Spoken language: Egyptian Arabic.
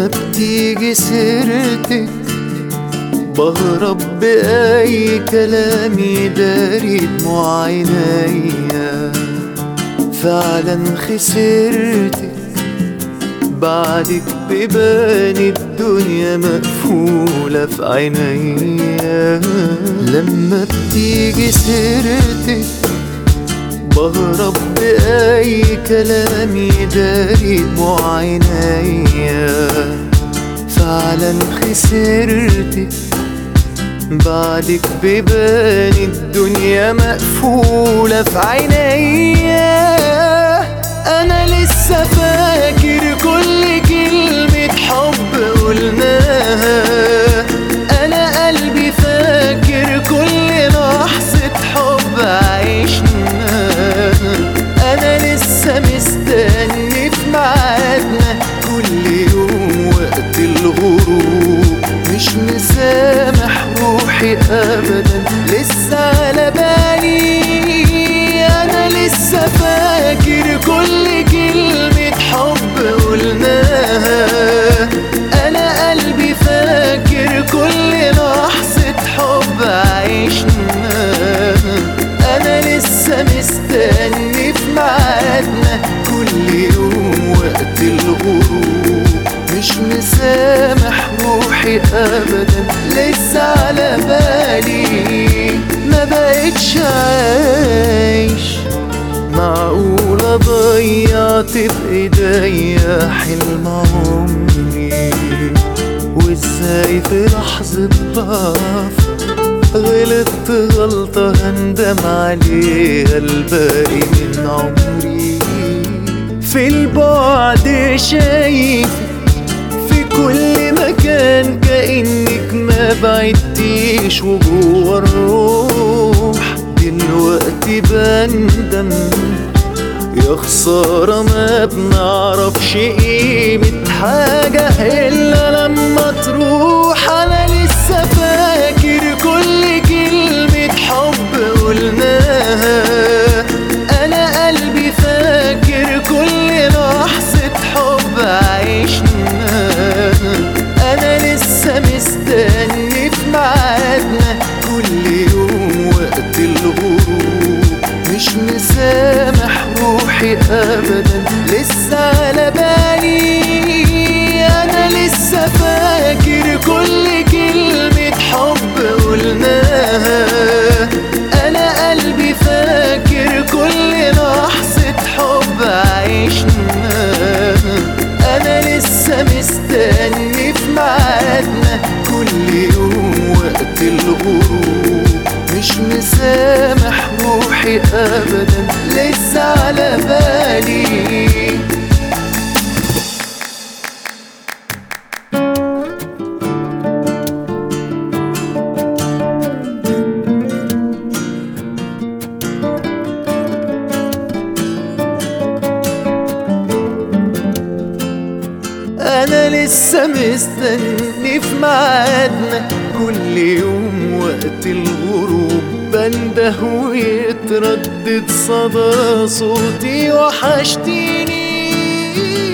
لما بتيجي سيرتك بهرب بأي كلام يداري دموع عينيا فعلا خسرتك بعدك ببان الدنيا مقفولة في عينيا لما بتيجي سيرتك بهرب بأي كلام يداري دموع عينيا فعلا خسرتك بعدك ببان الدنيا مقفولة في عينيا أنا لسه فاكر كل كلمة حب قلناها أنا قلبي فاكر كل لحظة حب عشناها أنا لسه مستني في ميعادنا كل يوم وقت الغروب مش مسامح روحي أبدا لسه على بالي أنا لسه فاكر كل كلمة حب قلناها أنا قلبي فاكر كل لحظة حب عشناها أنا لسه مستني في ميعادنا كل يوم وقت الغروب مش مسامح روحي أبدا لسه على بالي ما بقتش عايش معقولة ضيعت بإيديا حلم عمري وازاي في لحظة ضعف غلطت غلطة هندم عليها الباقي من عمري في البعد شايفك في كل مكان كأنك ما بعدتيش وجوه الروح دلوقتي بندم يا خسارة ما بنعرفش قيمة حاجة إلا لما تروح أنا لسه فاكر كل كلمة حب قلناها أنا قلبي فاكر كل لحظة حب عشناها أنا لسه مستني في ميعادنا كل يوم وقت الغروب مش مسامح روحي أبدا لسه على بالي أنا لسه فاكر كل كلمة حب قلناها أنا قلبي فاكر كل لحظة حب عشناها أنا لسه مستني في ميعادنا كل يوم وقت الغروب مش مسامح روحي أبدا لسه على بالي أنا لسه مستني في ميعادنا كل يوم وقت الغروب بنده ويتردد صدى صوتي وحشتيني